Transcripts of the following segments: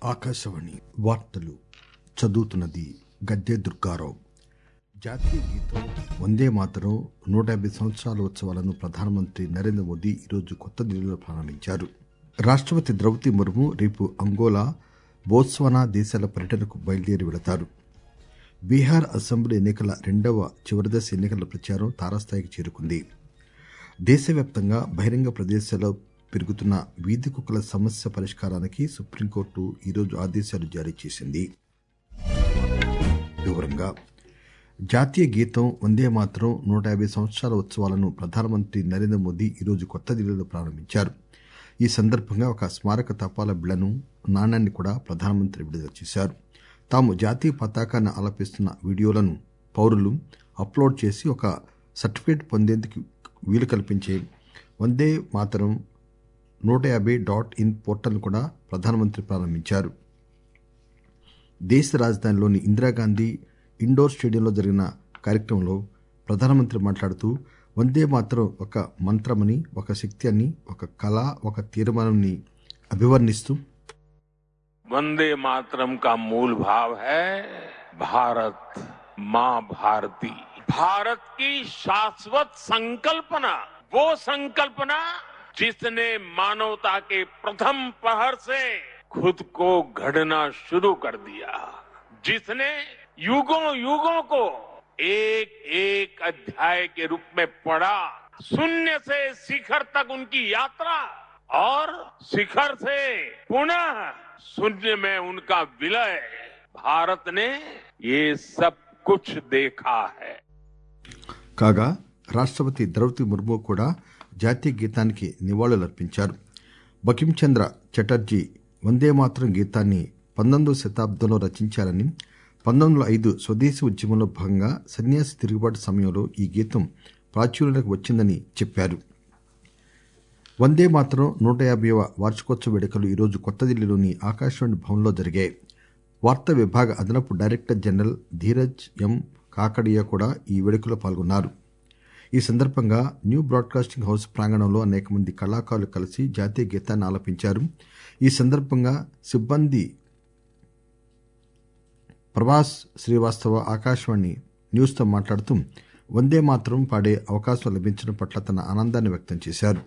ఆకాశవాణి వార్తలు చదువుతున్నది గద్దె దుర్గారావు జాతీయ గీతం వందే మాతరం నూట యాభై సంవత్సరాల ఉత్సవాలను ప్రధానమంత్రి నరేంద్ర మోదీ ఈరోజు కొత్త ఢిల్లీలో ప్రారంభించారు రాష్టపతి ద్రౌపది ముర్ము రేపు అంగోలా బోత్స్వానా దేశాల పర్యటనకు బయలుదేరి వెళతారు బీహార్ అసెంబ్లీ ఎన్నికల రెండవ చివరిదశ ఎన్నికల ప్రచారం తారాస్థాయికి చేరుకుంది దేశవ్యాప్తంగా బహిరంగ ప్రదేశాల్లో పెరుగుతున్న వీధి కుక్కల సమస్య పరిష్కారానికి సుప్రీంకోర్టు ఈరోజు ఆదేశాలు జారీ చేసింది వివరంగా జాతీయ గీతం వందే మాతరం నూట యాభై సంవత్సరాల ఉత్సవాలను ప్రధానమంత్రి నరేంద్ర మోదీ ఈరోజు కొత్త ఢిల్లీలో ప్రారంభించారు ఈ సందర్భంగా ఒక స్మారక తపాలా బిళ్లను నాణ్యాన్ని కూడా ప్రధానమంత్రి విడుదల చేశారు తాము జాతీయ పతాకాన్ని ఆలపిస్తున్న వీడియోలను పౌరులు అప్లోడ్ చేసి ఒక సర్టిఫికేట్ పొందేందుకు వీలు కల్పించే వందే మాతరం నూట యాభై డాట్ ఇన్ పోర్టల్ను కూడా ప్రధానమంత్రి ప్రారంభించారు దేశ రాజధానిలోని ఇందిరాగాంధీ ఇండోర్ స్టేడియంలో జరిగిన కార్యక్రమంలో ప్రధానమంత్రి మాట్లాడుతూ వందే మాతరం ఒక మంత్రమని ఒక శక్తి అని ఒక కళ ఒక తీర్మానాన్ని అభివర్ణిస్తూ वंदे मातरम का मूल भाव है भारत माँ भारती भारत की शाश्वत संकल्पना वो संकल्पना जिसने मानवता के प्रथम पहर से खुद को घड़ना शुरू कर दिया जिसने युगों युगों को एक एक अध्याय के रूप में पढ़ा शून्य से शिखर तक उनकी यात्रा और शिखर से पुनः शून्य में उनका विलय भारत ने ये सब कुछ देखा है కాగా రాష్టపతి ద్రౌపది ముర్ము కూడా జాతీయ గీతానికి నివాళులర్పించారు బకించంద్ర చటర్జీ వందే మాతరం గీతాన్ని పంతొమ్మిదవ శతాబ్దంలో రచించారని పంతొమ్మిది వందల ఐదు స్వదేశీ ఉద్యమంలో భాగంగా సన్యాసి తిరుగుబాటు సమయంలో ఈ గీతం ప్రాచుర్యంలోకి వచ్చిందని చెప్పారు వందే మాతరం నూట యాభైవ వార్షికోత్సవ వేడుకలు ఈరోజు కొత్త ఢిల్లీలోని ఆకాశవాణి భవన్లో జరిగాయి వార్తా విభాగ అదనపు director general Dheeraj M Kakadiya కూడా ఈ వేడుకలో పాల్గొన్నారు ఈ సందర్భంగా న్యూ బ్రాడ్కాస్టింగ్ హౌస్ ప్రాంగణంలో అనేక మంది కళాకారులు కలిసి జాతీయ గీతాన్ని ఆలపించారు ఈ సందర్భంగా సిబ్బంది ప్రభాస్ శ్రీవాస్తవ ఆకాశవాణి న్యూస్తో మాట్లాడుతూ వందే మాత్రం పాడే అవకాశం లభించడం పట్ల తన ఆనందాన్ని వ్యక్తం చేశారు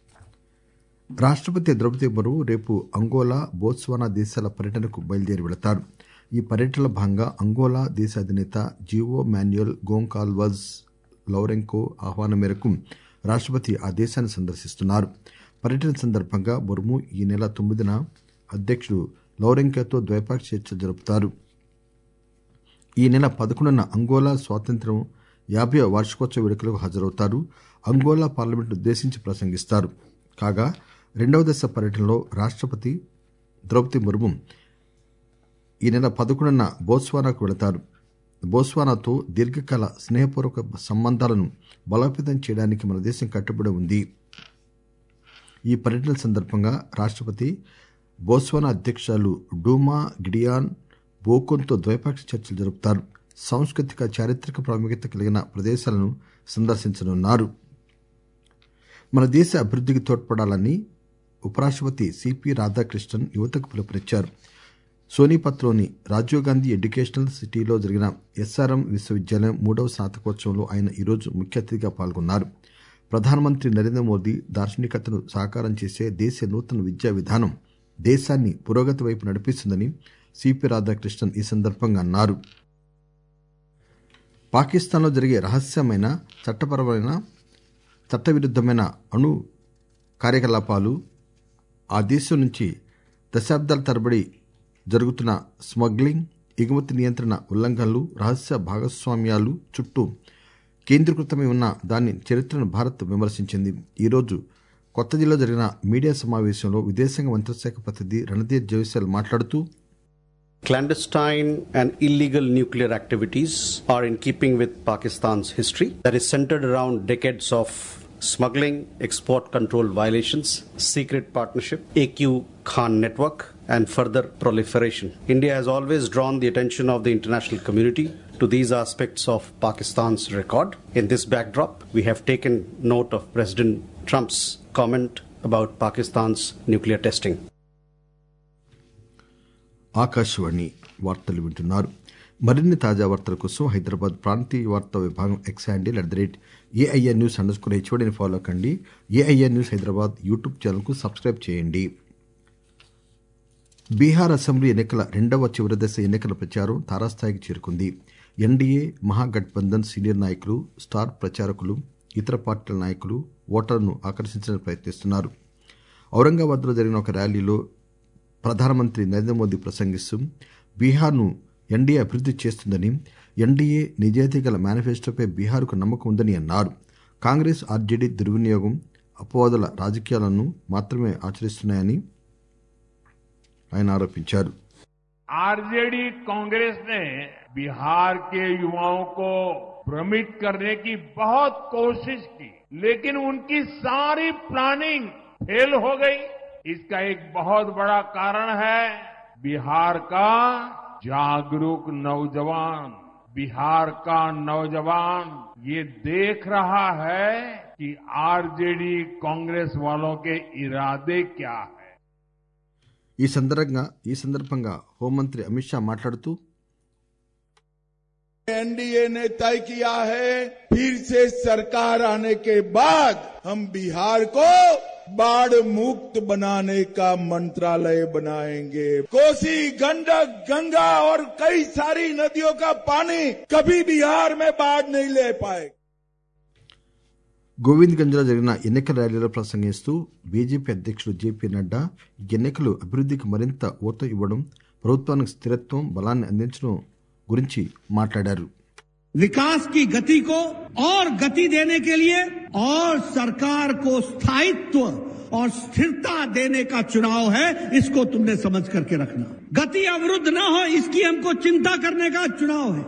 రాష్టపతి ద్రౌపది ముర్ము రేపు అంగోలా బోత్స్వానా దేశాల పర్యటనకు బయలుదేరి వెళతారు ఈ పర్యటనలో భాగంగా అంగోలా దేశ అధినేత జీవో మాన్యుయల్ గోంకాల్వజ్ లౌరెంకో ఆహ్వానం మేరకు రాష్టపతి ఆ దేశాన్ని సందర్శిస్తున్నారు పర్యటన సందర్భంగా ముర్ము ఈ నెల తొమ్మిదిన అధ్యక్షుడు లౌరెంకోతో ద్వైపాక్షిక చర్చలు జరుపుతారు ఈ నెల పదకొండున అంగోలా స్వాతంత్ర్యం యాభై వార్షికోత్సవ వేడుకలకు హాజరవుతారు అంగోలా పార్లమెంట్ ఉద్దేశించి ప్రసంగిస్తారు కాగా రెండవ దశ పర్యటనలో రాష్టపతి ద్రౌపది ముర్ము ఈ నెల పదకొండున బోత్స్వానాకు వెళతారు బోత్స్వానాతో దీర్ఘకాల స్నేహపూర్వక సంబంధాలను బలోపేతం చేయడానికి మన దేశం కట్టుబడి ఉంది ఈ పర్యటన సందర్భంగా రాష్టపతి బోత్స్వానా అధ్యక్షురాలు డూమా గిడియాన్ బోకోన్తో ద్వైపాక్షిక చర్చలు జరుపుతారు సాంస్కృతిక చారిత్రక ప్రాముఖ్యత కలిగిన ప్రదేశాలను సందర్శించనున్నారు మన దేశ అభివృద్ధికి తోడ్పడాలని ఉపరాష్టపతి సిపి రాధాకృష్ణన్ యువతకు పిలుపునిచ్చారు సోనీపత్లోని రాజీవ్ గాంధీ ఎడ్యుకేషనల్ సిటీలో జరిగిన ఎస్ఆర్ఎం విశ్వవిద్యాలయం మూడవ స్నాతకోత్సవంలో ఆయన ఈరోజు ముఖ్య అతిథిగా పాల్గొన్నారు ప్రధానమంత్రి నరేంద్ర మోదీ దార్శనికతను సాకారం చేసే దేశ నూతన విద్యా విధానం దేశాన్ని పురోగతి వైపు నడిపిస్తుందని సిపి రాధాకృష్ణన్ ఈ సందర్భంగా అన్నారు పాకిస్తాన్లో జరిగే రహస్యమైన చట్టపరమైన చట్టవిరుద్ధమైన అణు కార్యకలాపాలు ఆ దేశం నుంచి దశాబ్దాల తరబడి జరుగుతున్న స్మగ్లింగ్ ఎగుమతి నియంత్రణ ఉల్లంఘనలు రహస్య భాగస్వామ్యాలు చుట్టూ కేంద్రీకృతమై ఉన్న దాని చరిత్రను భారత్ విమర్శించింది ఈరోజు కొత్త ఢిల్లీలో జరిగిన మీడియా సమావేశంలో విదేశాంగ మంత్రిశాఖ ప్రతినిధి రణధీర్ జైస్వాల్ మాట్లాడుతూ Clandestine and illegal nuclear activities are in keeping with Pakistan's history that is centered around decades of smuggling, export control violations, secret partnership, AQ Khan network, and further proliferation. India has always drawn the attention of the international community to these aspects of Pakistan's record. In this backdrop, we have taken note of President Trump's comment about Pakistan's nuclear testing. Akashvani వార్తలు వింటున్నారు మరిన్ని తాజా వార్తల కోసం హైదరాబాద్ ప్రాంతీయ వార్తా విభాగం X handle at the rate AIR news underscore హెచ్ఓడిని ఫాలో కండి ఏఐఎన్ న్యూస్ హైదరాబాద్ యూట్యూబ్ ఛానల్కు సబ్స్క్రైబ్ చేయండి బీహార్ అసెంబ్లీ ఎన్నికల రెండవ చివరి దశ ఎన్నికల ప్రచారం తారాస్థాయికి చేరుకుంది ఎన్డీఏ మహాగఠబంధన్ సీనియర్ నాయకులు స్టార్ ప్రచారకులు ఇతర పార్టీల నాయకులు ఓటర్లను ఆకర్షించడానికి ప్రయత్నిస్తున్నారు ఔరంగాబాద్లో జరిగిన ఒక ర్యాలీలో ప్రధానమంత్రి నరేంద్ర మోదీ ప్రసంగిస్తూ బీహార్ను ఎన్డీఏ అభివృద్ది చేస్తుందని ఎన్డీఏ నిజాయితీ గల మేనిఫెస్టోపై బీహార్కు నమ్మకం ఉందని అన్నారు కాంగ్రెస్ ఆర్జేడీ దుర్వినియోగం అపవాదుల రాజకీయాలను మాత్రమే ఆచరిస్తున్నాయని ఆయన ఆరోపించారు आरजेडी कांग्रेस ने बिहार के युवाओं को भ्रमित करने की बहुत कोशिश की लेकिन उनकी सारी प्लानिंग फेल हो गई इसका एक बहुत बड़ा कारण है बिहार का जागरूक नौजवान बिहार का नौजवान ये देख रहा है कि आरजेडी कांग्रेस वालों के इरादे क्या है ఈ సందర్భంగా ఈ సందర్భంగా హోంమంత్రి అమిత్ షా మాట్లాడుతూ एनडीए ने तय किया है फिर से सरकार आने के बाद हम बिहार को बाढ़ मुक्त बनाने का मंत्रालय बनाएंगे कोसी गंडक गंगा और कई सारी नदियों का पानी कभी बिहार में बाढ़ नहीं ले पाए గోవింద్గంజ్లో జరిగిన ఎన్నికల ర్యాలీలో ప్రసంగిస్తూ బీజేపీ అధ్యక్షుడు జేపీ నడ్డా ఈ ఎన్నికలు అభివృద్దికి మరింత ఊత ఇవ్వడం ప్రభుత్వానికి స్థిరత్వం బలాన్ని అందించడం గురించి మాట్లాడారు विकास की गति को और गति देने के लिए और सरकार को स्थायित्व और स्थिरता देने का चुनाव है इसको तुमने समझ करके रखना गति अवरुद्ध न हो इसकी हमको चिंता करने का चुनाव है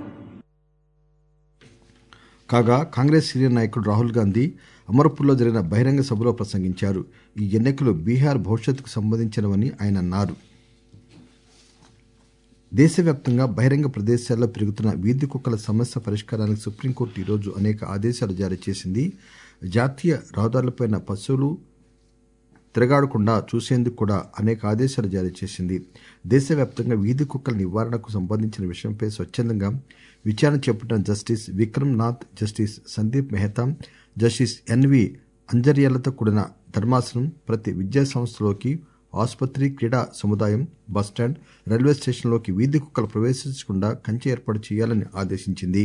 కాగా కాంగ్రెస్ సీనియర్ నాయకుడు రాహుల్ గాంధీ అమర్పూర్లో జరిగిన బహిరంగ సభలో ప్రసంగించారు ఈ ఎన్నికలు బీహార్ భవిష్యత్తుకు సంబంధించినవని ఆయన అన్నారు దేశవ్యాప్తంగా బహిరంగ ప్రదేశాల్లో పెరుగుతున్న వీధి కుక్కల సమస్య పరిష్కారానికి సుప్రీంకోర్టు ఈరోజు అనేక ఆదేశాలు జారీ చేసింది జాతీయ రహదారులపై పశువులు తిరగాడకుండా చూసేందుకు కూడా అనేక ఆదేశాలు జారీ చేసింది దేశవ్యాప్తంగా వీధి కుక్కల నివారణకు సంబంధించిన విషయంపై స్వచ్ఛందంగా విచారణ చేపట్టిన justice Vikram Nath justice Sandeep Mehta justice N V అంజర్యాలతో కూడిన ధర్మాసనం ప్రతి విద్యా సంస్థలోకి ఆసుపత్రి క్రీడా సముదాయం బస్టాండ్ రైల్వే స్టేషన్లోకి వీధి కుక్కలు ప్రవేశించకుండా కంచె ఏర్పాటు చేయాలని ఆదేశించింది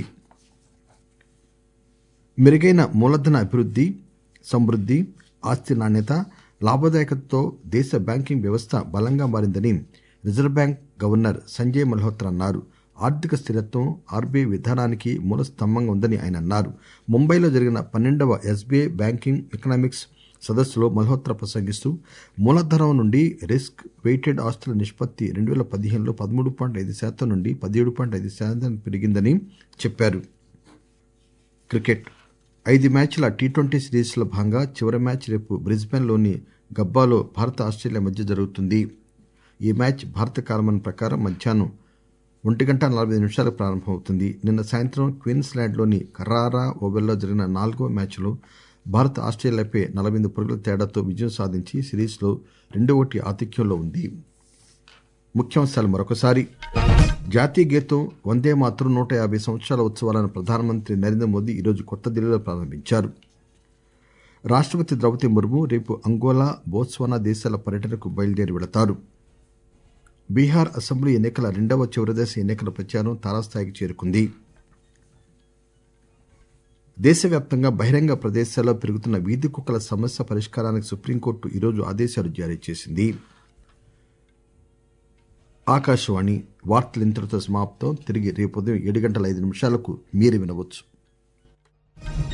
మెరుగైన మూలధన అభివృద్ది సమృద్ది ఆస్తి నాణ్యత లాభదాయకతతో దేశ బ్యాంకింగ్ వ్యవస్థ బలంగా మారిందని reserve bank governor Sanjay Malhotra అన్నారు ఆర్థిక స్థిరత్వం ఆర్బీఐ విధానానికి మూల స్తంభంగా ఉందని ఆయన అన్నారు ముంబైలో జరిగిన పన్నెండవ ఎస్బీఐ బ్యాంకింగ్ ఎకనామిక్స్ సదస్సులో మల్హోత్రా ప్రసంగిస్తూ మూలధనం నుండి రిస్క్ వెయిటెడ్ ఆస్తుల నిష్పత్తి రెండు వేల పదిహేనులో పదమూడు పాయింట్ ఐదు శాతం నుండి పదిహేడు పాయింట్ ఐదు శాతం పెరిగిందని చెప్పారు క్రికెట్ ఐదు మ్యాచ్ల టీ ట్వంటీ సిరీస్లో భాగంగా చివరి మ్యాచ్ రేపు బ్రిస్బెన్లోని గబ్బాలో భారత ఆస్ట్రేలియా మధ్య జరుగుతుంది ఈ మ్యాచ్ భారత కాలమానం ప్రకారం మధ్యాహ్నం ఒంటి గంట నలభై నిమిషాలకు ప్రారంభమవుతుంది నిన్న సాయంత్రం క్వీన్స్లాండ్లోని కర్రారా ఓవెల్లో జరిగిన నాలుగో మ్యాచ్లో భారత్ ఆస్ట్రేలియాపై నలభై ఎనిమిది పరుగుల తేడాతో విజయం సాధించి సిరీస్లో రెండో ఒకటి ఆతిథ్యంలో ఉంది ముఖ్యాంశాలు మరొకసారి జాతీయ గీతం వందే మాతరం నూట యాభై సంవత్సరాల ఉత్సవాలను ప్రధానమంత్రి నరేంద్ర మోదీ ఈరోజు కొత్త ఢిల్లీలో ప్రారంభించారు రాష్టపతి ద్రౌపది ముర్ము రేపు అంగోలా బోత్స్వానా దేశాల పర్యటనకు బయలుదేరి వెళతారు బీహార్ అసెంబ్లీ ఎన్నికల రెండవ చివరిదశ ఎన్నికల ప్రచారం తారాస్థాయికి చేరుకుంది దేశవ్యాప్తంగా బహిరంగ ప్రదేశాల్లో పెరుగుతున్న వీధి కుక్కల సమస్య పరిష్కారానికి సుప్రీంకోర్టు ఈరోజు ఆదేశాలు జారీ చేసింది ఆకాశవాణి వార్తలు ఇంతటితో సమాప్తం తిరిగి రేపు ఉదయం ఏడు గంటల ఐదు నిమిషాలకు మీరు వినవచ్చు